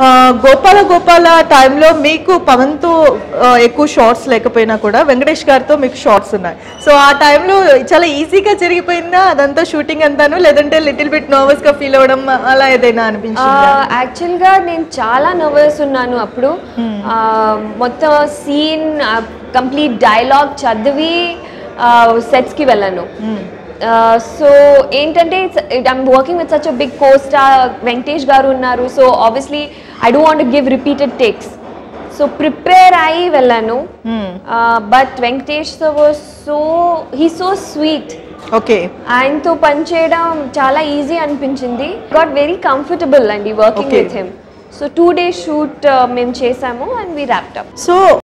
ఆ, గోపాల గోపాల టైంలో మీకు పవన్తో ఆ, ఎక్కువ షార్ట్స్ లేకపోయినా కూడా వెంకటేష్ గారితో మీకు షార్ట్స్ ఉన్నాయి సో ఆ టైంలో చాలా ఈజీగా జరిగిపోయిందా అదంతా షూటింగ్ అంతాను లేదంటే లిటిల్ బిట్ నర్వస్ గా ఫీల్ అవ్వడం అలా ఏదైనా అనిపించింది యాక్చువల్గా నేను చాలా నర్వస్ ఉన్నాను అప్పుడు ఆ, మొత్తం సీన్ కంప్లీట్ డైలాగ్ చదివి సెట్స్కి వెళ్ళాను సో ఏంటంటే I'm working with such a big costar Venkatesh garu ఉన్నారు so obviously I don't want give repeated takes so prepare అయ్యి వెళ్ళాను but Venkatesh was so he so sweet okay ఆయనతో పనిచేయడం చాలా ఈజీ అనిపించింది గాట్ వెరీ కంఫర్టబుల్ అండి working Okay. With him so two days shoot మేము చేసాము అండ్ వీ ర్యాప్టప్ సో